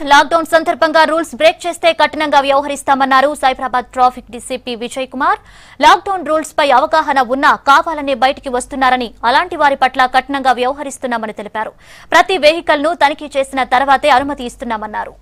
lockdown సందర్భంగా rules break చేస్తే కఠినంగా వ్యవహరిస్తామన్నారు Cyberabad traffic DCP Vijay Kumar lockdown rules పై అవగాహన ఉన్నా కావాలనే బయటికి వస్తున్నారని అలాంటి వారి పట్ల కఠినంగా వ్యవహరిస్తున్నామని తెలిపారు ప్రతి వెహికల్ ను తనిఖీ చేసిన తర్వాతే అనుమతి ఇస్తున్నామన్నారు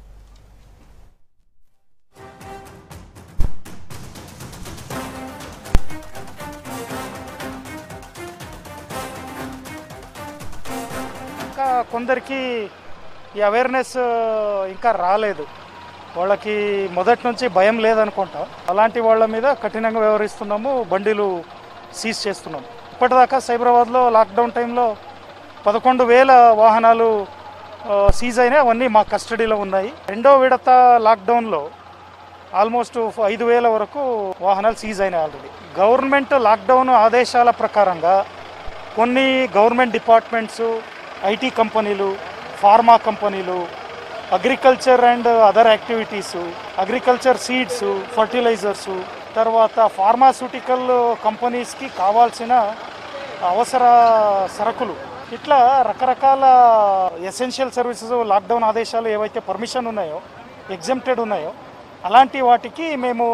ఇంకా కొందరికి ఈ అవేర్నెస్ ఇంకా రాలేదు వాళ్ళకి మొదటి నుంచి భయం లేదనుకుంటా అలాంటి వాళ్ళ మీద కఠినంగా వ్యవహరిస్తున్నాము బండిలు సీజ్ చేస్తున్నాము ఇప్పటిదాకా సైబరాబాద్లో లాక్డౌన్ టైంలో పదకొండు వేల వాహనాలు ఆ, సీజ్ అయినాయి అవన్నీ మా కస్టడీలో ఉన్నాయి రెండో విడత లాక్డౌన్లో ఆల్మోస్ట్ ఐదు వేల వరకు వాహనాలు సీజ్ అయినాయి ఆల్రెడీ గవర్నమెంట్ లాక్డౌన్ ఆదేశాల ప్రకారంగా కొన్ని గవర్నమెంట్ డిపార్ట్మెంట్స్ ఐటీ కంపెనీలు ఫార్మా కంపెనీలు agriculture and other activities agriculture seeds fertilizers తర్వాత ఫార్మాస్యూటికల్ కంపెనీస్కి కావాల్సిన అవసర సరుకులు ఇట్లా రకరకాల ఎసెన్షియల్ సర్వీసెస్ లాక్డౌన్ ఆదేశాలు ఏవైతే పర్మిషన్ ఉన్నాయో ఎగ్జెంప్టెడ్ ఉన్నాయో అలాంటి వాటికి మేము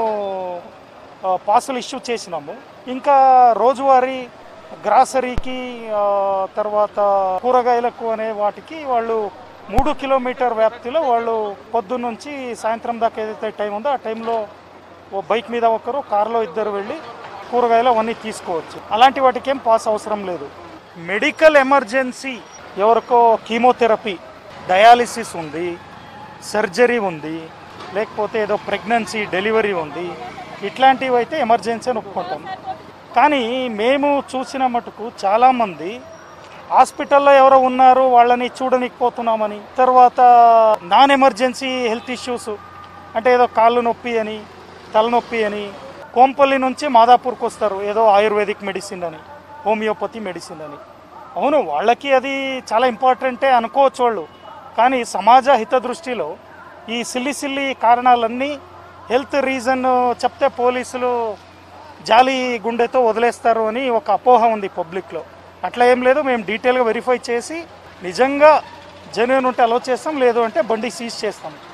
ఆ, పాసులు ఇష్యూ చేసినాము ఇంకా రోజువారీ గ్రాసరీకి ఆ, తర్వాత కూరగాయలకు అనే వాటికి వాళ్ళు మూడు కిలోమీటర్ వ్యాప్తిలో వాళ్ళు పొద్దున్న నుంచి సాయంత్రం దాకా ఏదైతే టైం ఉందో ఆ టైంలో ఓ బైక్ మీద ఒకరు కారులో ఇద్దరు వెళ్ళి కూరగాయలు అవన్నీ తీసుకోవచ్చు అలాంటి వాటికి ఏం పాస్ అవసరం లేదు మెడికల్ ఎమర్జెన్సీ ఎవరికో కీమోథెరపీ డయాలిసిస్ ఉంది సర్జరీ ఉంది లేకపోతే ఏదో ప్రెగ్నెన్సీ డెలివరీ ఉంది ఇట్లాంటివి అయితే ఎమర్జెన్సీ అని ఒప్పుకుంటాం కానీ మేము చూసిన మటుకు చాలామంది హాస్పిటల్లో ఎవరో ఉన్నారు వాళ్ళని చూడనికపోతున్నామని తర్వాత నాన్ ఎమర్జెన్సీ హెల్త్ ఇష్యూస్ అంటే ఏదో కాళ్ళు నొప్పి అని తలనొప్పి అని కోంపల్లి నుంచి మాదాపూర్కి వస్తారు ఏదో ఆయుర్వేదిక్ మెడిసిన్ అని హోమియోపతి మెడిసిన్ అని అవును వాళ్ళకి అది చాలా ఇంపార్టెంటే అనుకోవచ్చు వాళ్ళు కానీ సమాజ హిత దృష్టిలో ఈ సిల్లి సిల్లి కారణాలన్నీ హెల్త్ రీజన్ చెప్తే పోలీసులు జాలి గుండెతో వదిలేస్తారు అని ఒక అపోహ ఉంది పబ్లిక్లో అట్లా ఏం లేదు మేము డీటెయిల్గా వెరిఫై చేసి నిజంగా జెన్యున్ ఉంటే అలో చేస్తాం లేదు అంటే బండి సీజ్ చేస్తాం